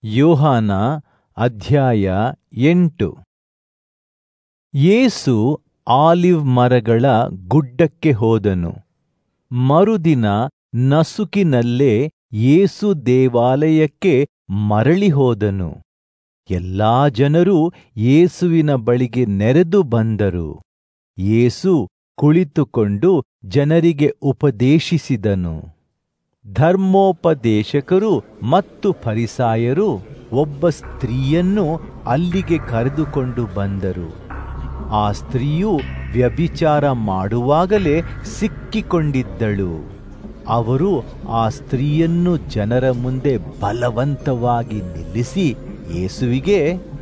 ಯೋಹಾನ ಅಧ್ಯಾಯ ಎಂಟು ಯೇಸು ಆಲಿವ್ ಮರಗಳ ಗುಡ್ಡಕ್ಕೆ ಹೋದನು ಮರುದಿನ ನಸುಕಿನಲ್ಲೇ ಯೇಸು ದೇವಾಲಯಕ್ಕೆ ಮರಳಿ ಹೋದನು ಎಲ್ಲಾ ಜನರೂ ಯೇಸುವಿನ ಬಳಿಗೆ ನೆರೆದು ಬಂದರು ಯೇಸು ಕುಳಿತುಕೊಂಡು ಜನರಿಗೆ ಉಪದೇಶಿಸಿದನು ಧರ್ಮೋಪದೇಶಕರು ಮತ್ತು ಫರಿಸಾಯರು ಒಬ್ಬ ಸ್ತ್ರೀಯನ್ನು ಅಲ್ಲಿಗೆ ಕರೆದುಕೊಂಡು ಬಂದರು ಆ ಸ್ತ್ರೀಯು ವ್ಯಭಿಚಾರ ಮಾಡುವಾಗಲೇ ಸಿಕ್ಕಿಕೊಂಡಿದ್ದಳು ಅವರು ಆ ಸ್ತ್ರೀಯನ್ನು ಜನರ ಮುಂದೆ ಬಲವಂತವಾಗಿ ನಿಲ್ಲಿಸಿ ಯೇಸುವಿಗೆ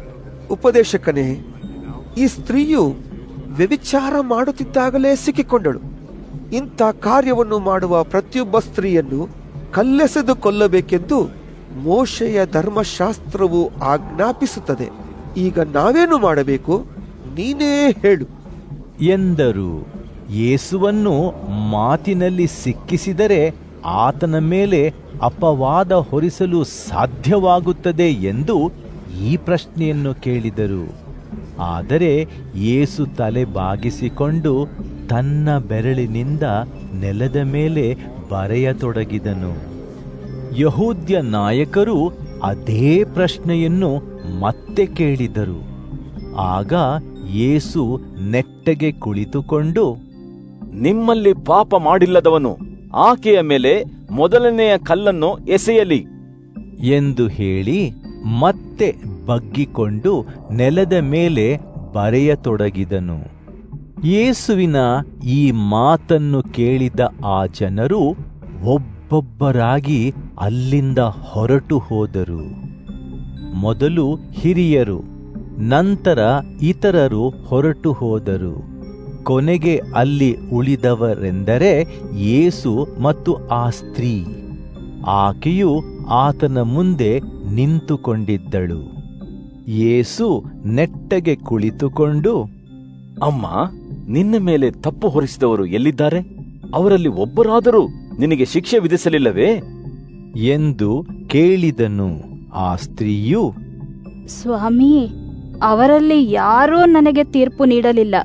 ಉಪದೇಶಕನೇ ಈ ಸ್ತ್ರೀಯು ವ್ಯಭಿಚಾರ ಮಾಡುತ್ತಿದ್ದಾಗಲೇ ಸಿಕ್ಕಿಕೊಂಡಳು ಇಂಥ ಕಾರ್ಯವನ್ನು ಮಾಡುವ ಪ್ರತಿಯೊಬ್ಬ ಸ್ತ್ರೀಯನ್ನು ಕಲ್ಲೆಸೆದು ಕೊಲ್ಲಬೇಕೆಂದು ಮೋಶೆಯ ಧರ್ಮಶಾಸ್ತ್ರವು ಆಜ್ಞಾಪಿಸುತ್ತದೆ ಈಗ ನಾವೇನು ಮಾಡಬೇಕು ನೀನೇ ಹೇಳು ಎಂದರು ಯೇಸುವನ್ನು ಮಾತಿನಲ್ಲಿ ಸಿಕ್ಕಿಸಿದರೆ ಆತನ ಮೇಲೆ ಅಪವಾದ ಹೊರಿಸಲು ಸಾಧ್ಯವಾಗುತ್ತದೆ ಎಂದು ಈ ಪ್ರಶ್ನೆಯನ್ನು ಕೇಳಿದರು ಆದರೆ ಯೇಸು ತಲೆ ಬಾಗಿಸಿಕೊಂಡು ತನ್ನ ಬೆರಳಿನಿಂದ ನೆಲದ ಮೇಲೆ ಬರೆಯತೊಡಗಿದನು ಯಹೂದ್ಯ ನಾಯಕರು ಅದೇ ಪ್ರಶ್ನೆಯನ್ನು ಮತ್ತೆ ಕೇಳಿದರು ಆಗ ಯೇಸು ನೆಟ್ಟಗೆ ಕುಳಿತುಕೊಂಡು ನಿಮ್ಮಲ್ಲಿ ಪಾಪ ಮಾಡಿಲ್ಲದವನು ಆಕೆಯ ಮೇಲೆ ಮೊದಲನೆಯ ಕಲ್ಲನ್ನು ಎಸೆಯಲಿ ಎಂದು ಹೇಳಿ ಮತ್ತೆ ಬಗ್ಗಿಕೊಂಡು ನೆಲದ ಮೇಲೆ ಬರೆಯತೊಡಗಿದನು ಯೇಸುವಿನ ಈ ಮಾತನ್ನು ಕೇಳಿದ ಆ ಜನರು ಒಬ್ಬೊಬ್ಬರಾಗಿ ಅಲ್ಲಿಂದ ಹೊರಟು ಹೋದರು ಮೊದಲು ಹಿರಿಯರು ನಂತರ ಇತರರು ಹೊರಟು ಹೋದರು ಕೊನೆಗೆ ಅಲ್ಲಿ ಉಳಿದವರೆಂದರೆ ಯೇಸು ಮತ್ತು ಆ ಸ್ತ್ರೀ ಆಕೆಯು ಆತನ ಮುಂದೆ ನಿಂತುಕೊಂಡಿದ್ದಳು ಯೇಸು ನೆಟ್ಟಗೆ ಕುಳಿತುಕೊಂಡು ಅಮ್ಮ ನಿನ್ನ ಮೇಲೆ ತಪ್ಪು ಹೊರಿಸಿದವರು ಎಲ್ಲಿದ್ದಾರೆ ಅವರಲ್ಲಿ ಒಬ್ಬರಾದರೂ ನಿನಗೆ ಶಿಕ್ಷೆ ವಿಧಿಸಲಿಲ್ಲವೇ ಎಂದು ಕೇಳಿದನು ಆ ಸ್ತ್ರೀಯು ಸ್ವಾಮಿ ಅವರಲ್ಲಿ ಯಾರೂ ನನಗೆ ತೀರ್ಪು ನೀಡಲಿಲ್ಲ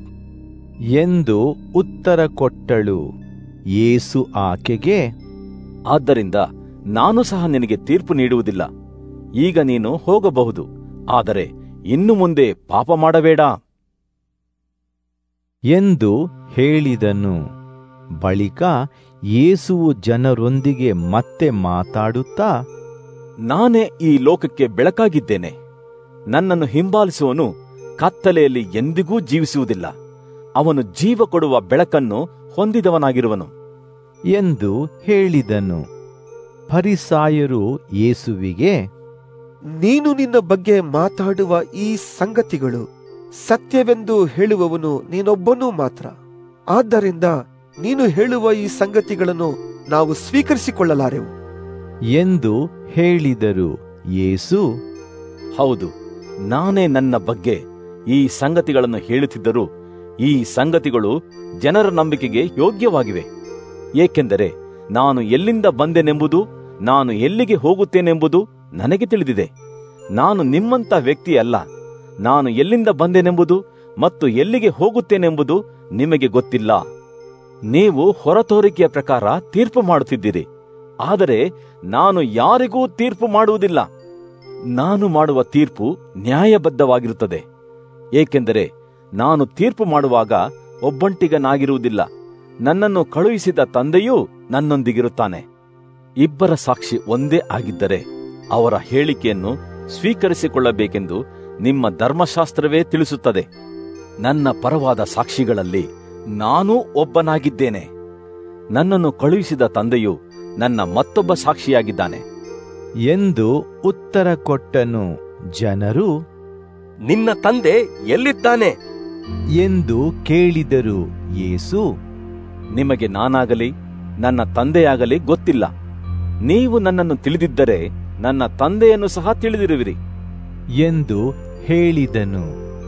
ಎಂದು ಉತ್ತರ ಕೊಟ್ಟಳು ಯೇಸು ಆಕೆಗೆ ಆದ್ದರಿಂದ ನಾನು ಸಹ ನಿನಗೆ ತೀರ್ಪು ನೀಡುವುದಿಲ್ಲ ಈಗ ನೀನು ಹೋಗಬಹುದು ಆದರೆ ಇನ್ನು ಮುಂದೆ ಪಾಪ ಮಾಡಬೇಡ ಎಂದು ಹೇಳಿದನು ಬಳಿಕ ಯೇಸುವು ಜನರೊಂದಿಗೆ ಮತ್ತೆ ಮಾತಾಡುತ್ತಾ ನಾನೇ ಈ ಲೋಕಕ್ಕೆ ಬೆಳಕಾಗಿದ್ದೇನೆ ನನ್ನನ್ನು ಹಿಂಬಾಲಿಸುವನು ಕತ್ತಲೆಯಲ್ಲಿ ಎಂದಿಗೂ ಜೀವಿಸುವುದಿಲ್ಲ ಅವನು ಜೀವ ಕೊಡುವ ಬೆಳಕನ್ನು ಹೊಂದಿದವನಾಗಿರುವನು ಎಂದು ಹೇಳಿದನು ಫರಿಸಾಯರು ಯೇಸುವಿಗೆ ನೀನು ನಿನ್ನ ಬಗ್ಗೆ ಮಾತಾಡುವ ಈ ಸಂಗತಿಗಳು ಸತ್ಯವೆಂದು ಹೇಳುವವನು ನೀನೊಬ್ಬನೂ ಮಾತ್ರ ಆದ್ದರಿಂದ ನೀನು ಹೇಳುವ ಈ ಸಂಗತಿಗಳನ್ನು ನಾವು ಸ್ವೀಕರಿಸಿಕೊಳ್ಳಲಾರೆವು ಎಂದು ಹೇಳಿದರು ಯೇಸು ಹೌದು ನಾನೇ ನನ್ನ ಬಗ್ಗೆ ಈ ಸಂಗತಿಗಳನ್ನು ಹೇಳುತ್ತಿದ್ದರೂ ಈ ಸಂಗತಿಗಳು ಜನರ ನಂಬಿಕೆಗೆ ಯೋಗ್ಯವಾಗಿವೆ ಏಕೆಂದರೆ ನಾನು ಎಲ್ಲಿಂದ ಬಂದೆನೆಂಬುದು ನಾನು ಎಲ್ಲಿಗೆ ಹೋಗುತ್ತೇನೆಂಬುದು ನನಗೆ ತಿಳಿದಿದೆ ನಾನು ನಿಮ್ಮಂಥ ವ್ಯಕ್ತಿ ಅಲ್ಲ ನಾನು ಎಲ್ಲಿಂದ ಬಂದೆನೆಂಬುದು ಮತ್ತು ಎಲ್ಲಿಗೆ ಹೋಗುತ್ತೇನೆಂಬುದು ನಿಮಗೆ ಗೊತ್ತಿಲ್ಲ ನೀವು ಹೊರತೋರಿಕೆಯ ಪ್ರಕಾರ ತೀರ್ಪು ಮಾಡುತ್ತಿದ್ದೀರಿ ಆದರೆ ನಾನು ಯಾರಿಗೂ ತೀರ್ಪು ಮಾಡುವುದಿಲ್ಲ ನಾನು ಮಾಡುವ ತೀರ್ಪು ನ್ಯಾಯಬದ್ಧವಾಗಿರುತ್ತದೆ ಏಕೆಂದರೆ ನಾನು ತೀರ್ಪು ಮಾಡುವಾಗ ಒಬ್ಬಂಟಿಗನಾಗಿರುವುದಿಲ್ಲ ನನ್ನನ್ನು ಕಳುಹಿಸಿದ ತಂದೆಯೂ ನನ್ನೊಂದಿಗಿರುತ್ತಾನೆ ಇಬ್ಬರ ಸಾಕ್ಷಿ ಒಂದೇ ಆಗಿದ್ದರೆ ಅವರ ಹೇಳಿಕೆಯನ್ನು ಸ್ವೀಕರಿಸಿಕೊಳ್ಳಬೇಕೆಂದು ನಿಮ್ಮ ಧರ್ಮಶಾಸ್ತ್ರವೇ ತಿಳಿಸುತ್ತದೆ ನನ್ನ ಪರವಾದ ಸಾಕ್ಷಿಗಳಲ್ಲಿ ನಾನೂ ಒಬ್ಬನಾಗಿದ್ದೇನೆ ನನ್ನನ್ನು ಕಳುಹಿಸಿದ ತಂದೆಯು ನನ್ನ ಮತ್ತೊಬ್ಬ ಸಾಕ್ಷಿಯಾಗಿದ್ದಾನೆ ಎಂದು ಉತ್ತರ ಕೊಟ್ಟನು ಜನರು ನಿನ್ನ ತಂದೆ ಎಲ್ಲಿದ್ದಾನೆ ಎಂದು ಕೇಳಿದರು ಯೇಸು ನಿಮಗೆ ನಾನಾಗಲಿ ನನ್ನ ತಂದೆಯಾಗಲಿ ಗೊತ್ತಿಲ್ಲ ನೀವು ನನ್ನನ್ನು ತಿಳಿದಿದ್ದರೆ ನನ್ನ ತಂದೆಯನ್ನು ಸಹ ತಿಳಿದಿರುವಿರಿ ಎಂದು ಹೇಳಿದನು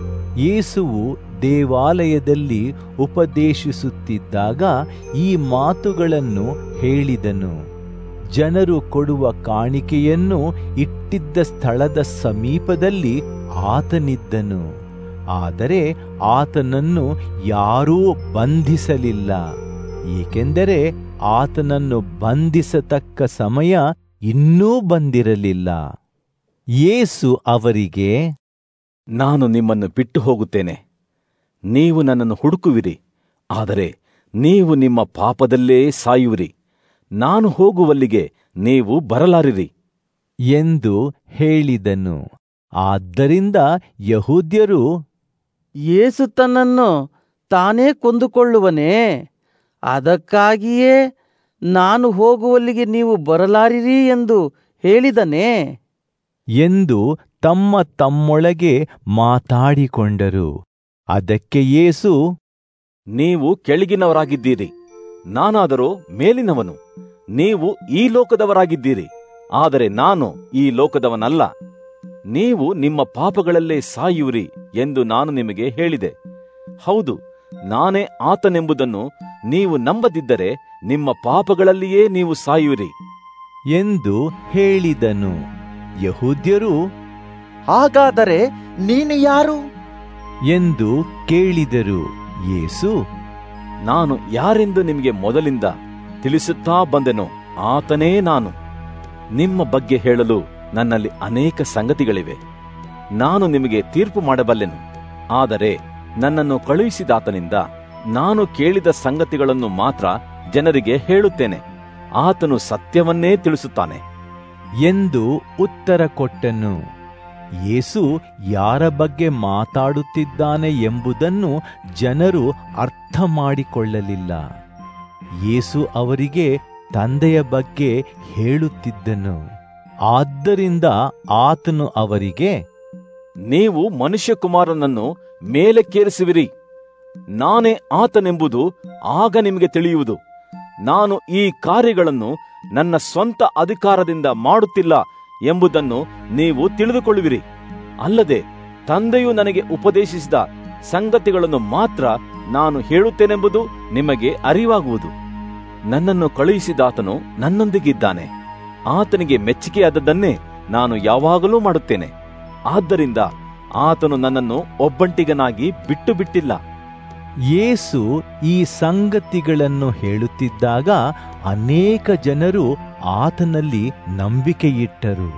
ಯೇಸುವು ದೇವಾಲಯದಲ್ಲಿ ಉಪದೇಶಿಸುತ್ತಿದ್ದಾಗ ಈ ಮಾತುಗಳನ್ನು ಹೇಳಿದನು ಜನರು ಕೊಡುವ ಕಾಣಿಕೆಯನ್ನು ಇಟ್ಟಿದ್ದ ಸ್ಥಳದ ಸಮೀಪದಲ್ಲಿ ಆತನಿದ್ದನು ಆದರೆ ಆತನನ್ನು ಯಾರೂ ಬಂಧಿಸಲಿಲ್ಲ ಏಕೆಂದರೆ ಆತನನ್ನು ಬಂಧಿಸತಕ್ಕ ಸಮಯ ಇನ್ನೂ ಬಂದಿರಲಿಲ್ಲ ಯೇಸು ಅವರಿಗೆ ನಾನು ನಿಮ್ಮನ್ನು ಬಿಟ್ಟು ಹೋಗುತ್ತೇನೆ ನೀವು ನನ್ನನ್ನು ಹುಡುಕುವಿರಿ ಆದರೆ ನೀವು ನಿಮ್ಮ ಪಾಪದಲ್ಲೇ ಸಾಯುವಿರಿ ನಾನು ಹೋಗುವಲ್ಲಿಗೆ ನೀವು ಬರಲಾರಿರಿ ಎಂದು ಹೇಳಿದನು ಆದ್ದರಿಂದ ಯಹೂದ್ಯರು ಯೇಸು ತನ್ನನ್ನು ತಾನೇ ಕೊಂದುಕೊಳ್ಳುವನೇ ಅದಕ್ಕಾಗಿಯೇ ನಾನು ಹೋಗುವಲ್ಲಿಗೆ ನೀವು ಬರಲಾರಿರಿ ಎಂದು ಹೇಳಿದನೇ ಎಂದು ತಮ್ಮ ತಮ್ಮೊಳಗೆ ಮಾತಾಡಿಕೊಂಡರು ಅದಕ್ಕೆ ಯೇಸು ನೀವು ಕೆಳಗಿನವರಾಗಿದ್ದೀರಿ ನಾನಾದರೋ ಮೇಲಿನವನು ನೀವು ಈ ಲೋಕದವರಾಗಿದ್ದೀರಿ ಆದರೆ ನಾನು ಈ ಲೋಕದವನಲ್ಲ ನೀವು ನಿಮ್ಮ ಪಾಪಗಳಲ್ಲೇ ಸಾಯುವಿರಿ ಎಂದು ನಾನು ನಿಮಗೆ ಹೇಳಿದೆ ಹೌದು ನಾನೇ ಆತನೆಂಬುದನ್ನು ನೀವು ನಂಬದಿದ್ದರೆ ನಿಮ್ಮ ಪಾಪಗಳಲ್ಲಿಯೇ ನೀವು ಸಾಯುವಿರಿ ಎಂದು ಹೇಳಿದನು ಯಹೂದ್ಯರು ಹಾಗಾದರೆ ನೀನು ಯಾರು ಎಂದು ಕೇಳಿದರು ಯೇಸು ನಾನು ಯಾರೆಂದು ನಿಮಗೆ ಮೊದಲಿಂದ ತಿಳಿಸುತ್ತಾ ಬಂದೆನೋ ಆತನೇ ನಾನು ನಿಮ್ಮ ಬಗ್ಗೆ ಹೇಳಲು ನನ್ನಲ್ಲಿ ಅನೇಕ ಸಂಗತಿಗಳಿವೆ ನಾನು ನಿಮಗೆ ತೀರ್ಪು ಮಾಡಬಲ್ಲೆನು ಆದರೆ ನನ್ನನ್ನು ಕಳುಹಿಸಿದಾತನಿಂದ ನಾನು ಕೇಳಿದ ಸಂಗತಿಗಳನ್ನು ಮಾತ್ರ ಜನರಿಗೆ ಹೇಳುತ್ತೇನೆ ಆತನು ಸತ್ಯವನ್ನೇ ತಿಳಿಸುತ್ತಾನೆ ಎಂದು ಉತ್ತರ ಕೊಟ್ಟನು ಯೇಸು ಯಾರ ಬಗ್ಗೆ ಮಾತಾಡುತ್ತಿದ್ದಾನೆ ಎಂಬುದನ್ನು ಜನರು ಅರ್ಥ ಮಾಡಿಕೊಳ್ಳಲಿಲ್ಲ ಯೇಸು ಅವರಿಗೆ ತಂದೆಯ ಬಗ್ಗೆ ಹೇಳುತ್ತಿದ್ದನು ಆದ್ದರಿಂದ ಆತನು ಅವರಿಗೆ ನೀವು ಮನುಷ್ಯಕುಮಾರನನ್ನು ಮೇಲಕ್ಕೇರಿಸುವಿರಿ ನಾನೇ ಆತನೆಂಬುದು ಆಗ ನಿಮಗೆ ತಿಳಿಯುವುದು ನಾನು ಈ ಕಾರ್ಯಗಳನ್ನು ನನ್ನ ಸ್ವಂತ ಅಧಿಕಾರದಿಂದ ಮಾಡುತ್ತಿಲ್ಲ ಎಂಬುದನ್ನು ನೀವು ತಿಳಿದುಕೊಳ್ಳುವಿರಿ ಅಲ್ಲದೆ ತಂದೆಯು ನನಗೆ ಉಪದೇಶಿಸಿದ ಸಂಗತಿಗಳನ್ನು ಮಾತ್ರ ನಾನು ಹೇಳುತ್ತೇನೆಂಬುದು ನಿಮಗೆ ಅರಿವಾಗುವುದು ನನ್ನನ್ನು ಕಳುಹಿಸಿದಾತನು ನನ್ನೊಂದಿಗಿದ್ದಾನೆ ಆತನಿಗೆ ಮೆಚ್ಚುಗೆಯಾದದ್ದನ್ನೇ ನಾನು ಯಾವಾಗಲೂ ಮಾಡುತ್ತೇನೆ ಆದ್ದರಿಂದ ಆತನು ನನ್ನನ್ನು ಒಬ್ಬಂಟಿಗನಾಗಿ ಬಿಟ್ಟು ಬಿಟ್ಟಿಲ್ಲ ಯೇಸು ಈ ಸಂಗತಿಗಳನ್ನು ಹೇಳುತ್ತಿದ್ದಾಗ ಅನೇಕ ಜನರು ಆತನಲ್ಲಿ ನಂಬಿಕೆಯಿಟ್ಟರು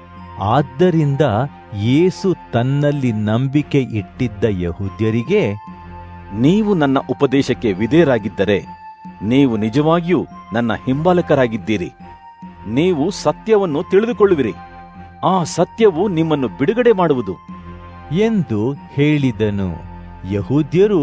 ಆದ್ದರಿಂದ ಯೇಸು ತನ್ನಲ್ಲಿ ನಂಬಿಕೆ ಇಟ್ಟಿದ್ದ ಯಹೂದ್ಯರಿಗೆ ನೀವು ನನ್ನ ಉಪದೇಶಕ್ಕೆ ವಿಧೇಯರಾಗಿದ್ದರೆ ನೀವು ನಿಜವಾಗಿಯೂ ನನ್ನ ಹಿಂಬಾಲಕರಾಗಿದ್ದೀರಿ ನೀವು ಸತ್ಯವನ್ನು ತಿಳಿದುಕೊಳ್ಳುವಿರಿ ಆ ಸತ್ಯವು ನಿಮ್ಮನ್ನು ಬಿಡುಗಡೆ ಮಾಡುವುದು ಎಂದು ಹೇಳಿದನು ಯಹೂದ್ಯರು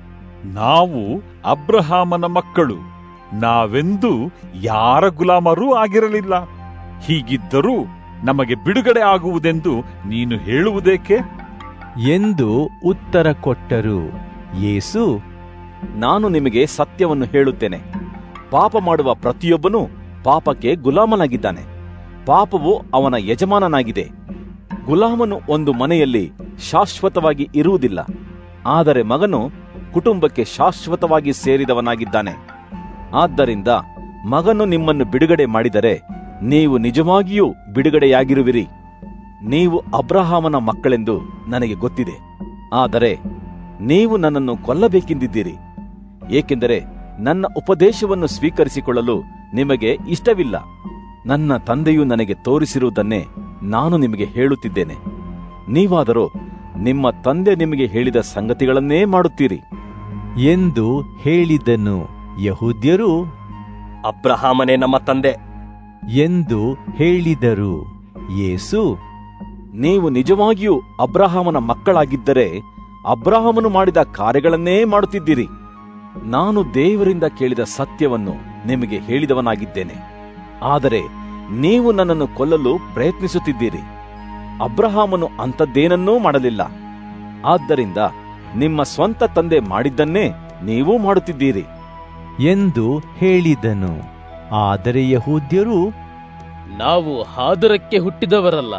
ನಾವು ಅಬ್ರಹಾಮನ ಮಕ್ಕಳು ನಾವೆಂದೂ ಯಾರ ಗುಲಾಮರೂ ಆಗಿರಲಿಲ್ಲ ಹೀಗಿದ್ದರೂ ನಮಗೆ ಬಿಡುಗಡೆ ಆಗುವುದೆಂದು ನೀನು ಹೇಳುವುದೇಕೆ ಎಂದು ಉತ್ತರ ಕೊಟ್ಟರು ಯೇಸು ನಾನು ನಿಮಗೆ ಸತ್ಯವನ್ನು ಹೇಳುತ್ತೇನೆ ಪಾಪ ಮಾಡುವ ಪ್ರತಿಯೊಬ್ಬನೂ ಪಾಪಕ್ಕೆ ಗುಲಾಮನಾಗಿದ್ದಾನೆ ಪಾಪವು ಅವನ ಯಜಮಾನನಾಗಿದೆ ಗುಲಾಮನು ಒಂದು ಮನೆಯಲ್ಲಿ ಶಾಶ್ವತವಾಗಿ ಇರುವುದಿಲ್ಲ ಆದರೆ ಮಗನು ಕುಟುಂಬಕ್ಕೆ ಶಾಶ್ವತವಾಗಿ ಸೇರಿದವನಾಗಿದ್ದಾನೆ ಆದ್ದರಿಂದ ಮಗನು ನಿಮ್ಮನ್ನು ಬಿಡುಗಡೆ ಮಾಡಿದರೆ ನೀವು ನಿಜವಾಗಿಯೂ ಬಿಡುಗಡೆಯಾಗಿರುವಿರಿ ನೀವು ಅಬ್ರಹಾಮನ ಮಕ್ಕಳೆಂದು ನನಗೆ ಗೊತ್ತಿದೆ ಆದರೆ ನೀವು ನನ್ನನ್ನು ಕೊಲ್ಲಬೇಕೆಂದಿದ್ದೀರಿ ಏಕೆಂದರೆ ನನ್ನ ಉಪದೇಶವನ್ನು ಸ್ವೀಕರಿಸಿಕೊಳ್ಳಲು ನಿಮಗೆ ಇಷ್ಟವಿಲ್ಲ ನನ್ನ ತಂದೆಯು ನನಗೆ ತೋರಿಸಿರುವುದನ್ನೇ ನಾನು ನಿಮಗೆ ಹೇಳುತ್ತಿದ್ದೇನೆ ನೀವಾದರೂ ನಿಮ್ಮ ತಂದೆ ನಿಮಗೆ ಹೇಳಿದ ಸಂಗತಿಗಳನ್ನೇ ಮಾಡುತ್ತೀರಿ ಎಂದು ಹೇಳಿದನು ಯಹೂದ್ಯರು ಅಬ್ರಹಾಮನೇ ನಮ್ಮ ತಂದೆ ಎಂದು ಹೇಳಿದರು ಯೇಸು ನೀವು ನಿಜವಾಗಿಯೂ ಅಬ್ರಹಾಮನ ಮಕ್ಕಳಾಗಿದ್ದರೆ ಅಬ್ರಹಾಮನು ಮಾಡಿದ ಕಾರ್ಯಗಳನ್ನೇ ಮಾಡುತ್ತಿದ್ದೀರಿ ನಾನು ದೇವರಿಂದ ಕೇಳಿದ ಸತ್ಯವನ್ನು ನಿಮಗೆ ಹೇಳಿದವನಾಗಿದ್ದೇನೆ ಆದರೆ ನೀವು ನನ್ನನ್ನು ಕೊಲ್ಲಲು ಪ್ರಯತ್ನಿಸುತ್ತಿದ್ದೀರಿ ಅಬ್ರಹಾಮನು ಅಂಥದ್ದೇನನ್ನೂ ಮಾಡಲಿಲ್ಲ ಆದ್ದರಿಂದ ನಿಮ್ಮ ಸ್ವಂತ ತಂದೆ ಮಾಡಿದ್ದನ್ನೇ ನೀವೂ ಮಾಡುತ್ತಿದ್ದೀರಿ ಎಂದು ಹೇಳಿದನು ಆದರೆ ಯಹೂದ್ಯರು ನಾವು ಹಾದರಕ್ಕೆ ಹುಟ್ಟಿದವರಲ್ಲ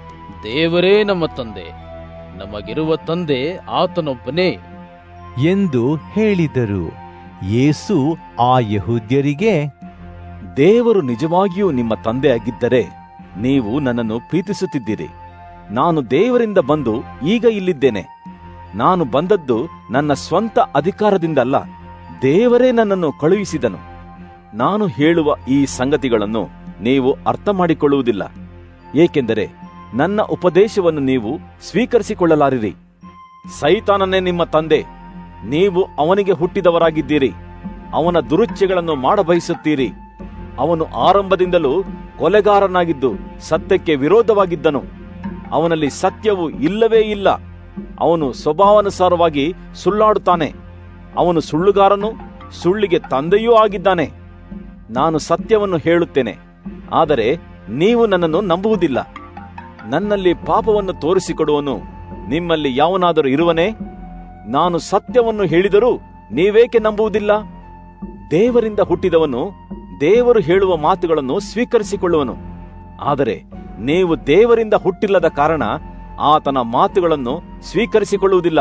ದೇವರೇ ನಮ್ಮ ತಂದೆ ನಮಗಿರುವ ತಂದೆ ಆತನೊಬ್ಬನೇ ಎಂದು ಹೇಳಿದರು ಯೇಸು ಆ ಯಹೂದ್ಯರಿಗೆ ದೇವರು ನಿಜವಾಗಿಯೂ ನಿಮ್ಮ ತಂದೆಯಾಗಿದ್ದರೆ ನೀವು ನನ್ನನ್ನು ಪ್ರೀತಿಸುತ್ತಿದ್ದೀರಿ ನಾನು ದೇವರಿಂದ ಬಂದು ಈಗ ಇಲ್ಲಿದ್ದೇನೆ ನಾನು ಬಂದದ್ದು ನನ್ನ ಸ್ವಂತ ಅಧಿಕಾರದಿಂದಲ್ಲ ದೇವರೇ ನನ್ನನ್ನು ಕಳುಹಿಸಿದನು ನಾನು ಹೇಳುವ ಈ ಸಂಗತಿಗಳನ್ನು ನೀವು ಅರ್ಥ ಮಾಡಿಕೊಳ್ಳುವುದಿಲ್ಲ ಏಕೆಂದರೆ ನನ್ನ ಉಪದೇಶವನ್ನು ನೀವು ಸ್ವೀಕರಿಸಿಕೊಳ್ಳಲಾರಿರಿ ಸೈತಾನನೇ ನಿಮ್ಮ ತಂದೆ ನೀವು ಅವನಿಗೆ ಹುಟ್ಟಿದವರಾಗಿದ್ದೀರಿ ಅವನ ದುರುಚ್ಛೆಗಳನ್ನು ಮಾಡಬಯಸುತ್ತೀರಿ ಅವನು ಆರಂಭದಿಂದಲೂ ಕೊಲೆಗಾರನಾಗಿದ್ದು ಸತ್ಯಕ್ಕೆ ವಿರೋಧವಾಗಿದ್ದನು ಅವನಲ್ಲಿ ಸತ್ಯವು ಇಲ್ಲವೇ ಇಲ್ಲ ಅವನು ಸ್ವಭಾವಾನುಸಾರವಾಗಿ ಸುಳ್ಳಾಡುತ್ತಾನೆ ಅವನು ಸುಳ್ಳುಗಾರನು ಸುಳ್ಳಿಗೆ ತಂದೆಯೂ ಆಗಿದ್ದಾನೆ ನಾನು ಸತ್ಯವನ್ನು ಹೇಳುತ್ತೇನೆ ಆದರೆ ನೀವು ನನ್ನನ್ನು ನಂಬುವುದಿಲ್ಲ ನನ್ನಲ್ಲಿ ಪಾಪವನ್ನು ತೋರಿಸಿಕೊಡುವನು ನಿಮ್ಮಲ್ಲಿ ಯಾವನಾದರೂ ಇರುವನೇ ನಾನು ಸತ್ಯವನ್ನು ಹೇಳಿದರೂ ನೀವೇಕೆ ನಂಬುವುದಿಲ್ಲ ದೇವರಿಂದ ಹುಟ್ಟಿದವನು ದೇವರು ಹೇಳುವ ಮಾತುಗಳನ್ನು ಸ್ವೀಕರಿಸಿಕೊಳ್ಳುವನು ಆದರೆ ನೀವು ದೇವರಿಂದ ಹುಟ್ಟಿಲ್ಲದ ಕಾರಣ ಆತನ ಮಾತುಗಳನ್ನು ಸ್ವೀಕರಿಸಿಕೊಳ್ಳುವುದಿಲ್ಲ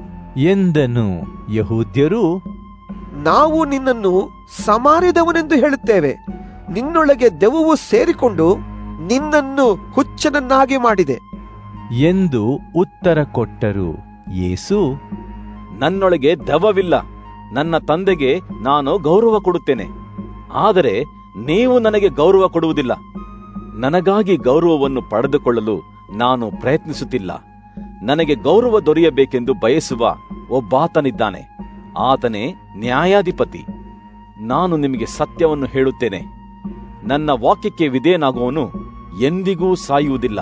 ಎಂದನು ಯಹೂದ್ಯರು ನಾವು ನಿನ್ನನ್ನು ಸಮಾರ್ಯದವನೆಂದು ಹೇಳುತ್ತೇವೆ ನಿನ್ನೊಳಗೆ ದೆವ್ವವು ಸೇರಿಕೊಂಡು ನಿನ್ನನ್ನು ಹುಚ್ಚನನ್ನಾಗಿ ಮಾಡಿದೆ ಎಂದು ಉತ್ತರ ಕೊಟ್ಟರು ಯೇಸು ನನ್ನೊಳಗೆ ದೆವ್ವವಿಲ್ಲ ನನ್ನ ತಂದೆಗೆ ನಾನು ಗೌರವ ಕೊಡುತ್ತೇನೆ ಆದರೆ ನೀವು ನನಗೆ ಗೌರವ ಕೊಡುವುದಿಲ್ಲ ನನಗಾಗಿ ಗೌರವವನ್ನು ಪಡೆದುಕೊಳ್ಳಲು ನಾನು ಪ್ರಯತ್ನಿಸುತ್ತಿಲ್ಲ ನನಗೆ ಗೌರವ ದೊರೆಯಬೇಕೆಂದು ಬಯಸುವ ಒಬ್ಬಾತನಿದ್ದಾನೆ ಆತನೇ ನ್ಯಾಯಾಧಿಪತಿ ನಾನು ನಿಮಗೆ ಸತ್ಯವನ್ನು ಹೇಳುತ್ತೇನೆ ನನ್ನ ವಾಕ್ಯಕ್ಕೆ ವಿಧೇಯನಾಗುವವನು ಎಂದಿಗೂ ಸಾಯುವುದಿಲ್ಲ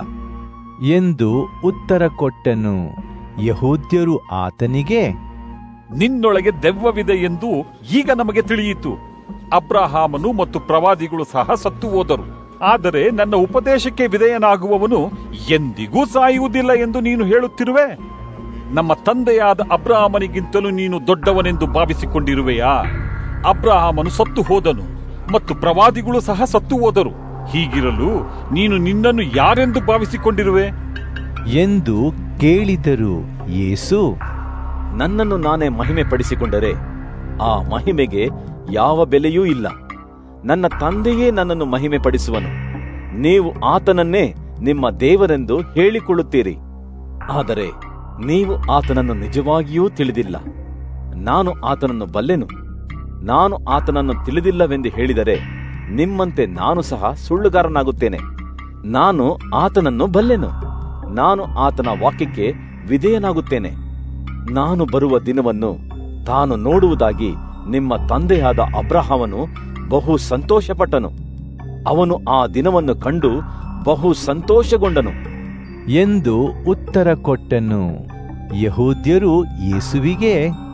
ಎಂದು ಉತ್ತರ ಕೊಟ್ಟನು ಯಹೂದ್ಯರು ಆತನಿಗೆ ನಿನ್ನೊಳಗೆ ದೆವ್ವವಿದೆ ಎಂದು ಈಗ ನಮಗೆ ತಿಳಿಯಿತು ಅಬ್ರಹಾಮನು ಮತ್ತು ಪ್ರವಾದಿಗಳು ಸಹ ಸತ್ತು ಹೋದರು ಆದರೆ ನನ್ನ ಉಪದೇಶಕ್ಕೆ ವಿಧೇಯನಾಗುವವನು ಎಂದಿಗೂ ಸಾಯುವುದಿಲ್ಲ ಎಂದು ನೀನು ಹೇಳುತ್ತಿರುವೆ ನಮ್ಮ ತಂದೆಯಾದ ಅಬ್ರಹಾಮನಿಗಿಂತಲೂ ನೀನು ದೊಡ್ಡವನೆಂದು ಭಾವಿಸಿಕೊಂಡಿರುವೆಯಾ ಅಬ್ರಹಾಮನು ಸತ್ತು ಹೋದನು ಮತ್ತು ಪ್ರವಾದಿಗಳು ಸಹ ಸತ್ತು ಹೋದರು ಹೀಗಿರಲು ನೀನು ನಿನ್ನನ್ನು ಯಾರೆಂದು ಭಾವಿಸಿಕೊಂಡಿರುವೆ ಎಂದು ಕೇಳಿದರು ಯೇಸು ನನ್ನನ್ನು ನಾನೇ ಮಹಿಮೆ ಪಡಿಸಿಕೊಂಡರೆ ಆ ಮಹಿಮೆಗೆ ಯಾವ ಬೆಲೆಯೂ ಇಲ್ಲ ನನ್ನ ತಂದೆಯೇ ನನ್ನನ್ನು ಮಹಿಮೆ ಪಡಿಸುವನು ನೀವು ಆತನನ್ನೇ ನಿಮ್ಮ ದೇವರೆಂದು ಹೇಳಿಕೊಳ್ಳುತ್ತೀರಿ ಆದರೆ ನೀವು ಆತನನ್ನು ನಿಜವಾಗಿಯೂ ತಿಳಿದಿಲ್ಲ ನಾನು ಆತನನ್ನು ಬಲ್ಲೆನು ನಾನು ಆತನನ್ನು ತಿಳಿದಿಲ್ಲವೆಂದು ಹೇಳಿದರೆ ನಿಮ್ಮಂತೆ ನಾನು ಸಹ ಸುಳ್ಳುಗಾರನಾಗುತ್ತೇನೆ ನಾನು ಆತನನ್ನು ಬಲ್ಲೆನು ನಾನು ಆತನ ವಾಕ್ಯಕ್ಕೆ ವಿಧೇಯನಾಗುತ್ತೇನೆ ನಾನು ಬರುವ ದಿನವನ್ನು ತಾನು ನೋಡುವುದಾಗಿ ನಿಮ್ಮ ತಂದೆಯಾದ ಅಬ್ರಹಾಮನು ಬಹು ಸಂತೋಷಪಟ್ಟನು ಅವನು ಆ ದಿನವನ್ನು ಕಂಡು ಬಹು ಸಂತೋಷಗೊಂಡನು ಎಂದು ಉತ್ತರ ಕೊಟ್ಟನು ಯಹೂದ್ಯರು ಯೇಸುವಿಗೆ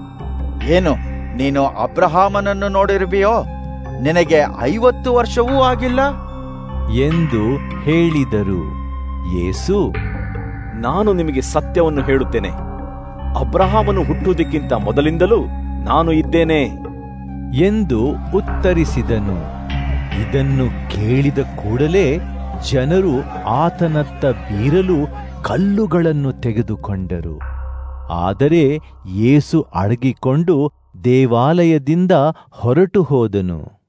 ಏನು ನೀನು ಅಬ್ರಹಾಮನನ್ನು ನೋಡಿರುವೆಯೋ ನಿನಗೆ ಐವತ್ತು ವರ್ಷವೂ ಆಗಿಲ್ಲ ಎಂದು ಹೇಳಿದರು ಯೇಸು ನಾನು ನಿಮಗೆ ಸತ್ಯವನ್ನು ಹೇಳುತ್ತೇನೆ ಅಬ್ರಹಾಮನು ಹುಟ್ಟುವುದಕ್ಕಿಂತ ಮೊದಲಿಂದಲೂ ನಾನು ಇದ್ದೇನೆ ಎಂದು ಉತ್ತರಿಸಿದನು ಇದನ್ನು ಕೇಳಿದ ಕೂಡಲೇ ಜನರು ಆತನತ್ತ ಬೀರಲು ಕಲ್ಲುಗಳನ್ನು ತೆಗೆದುಕೊಂಡರು ಆದರೆ ಯೇಸು ಅಡಗಿಕೊಂಡು ದೇವಾಲಯದಿಂದ ಹೊರಟು ಹೋದನು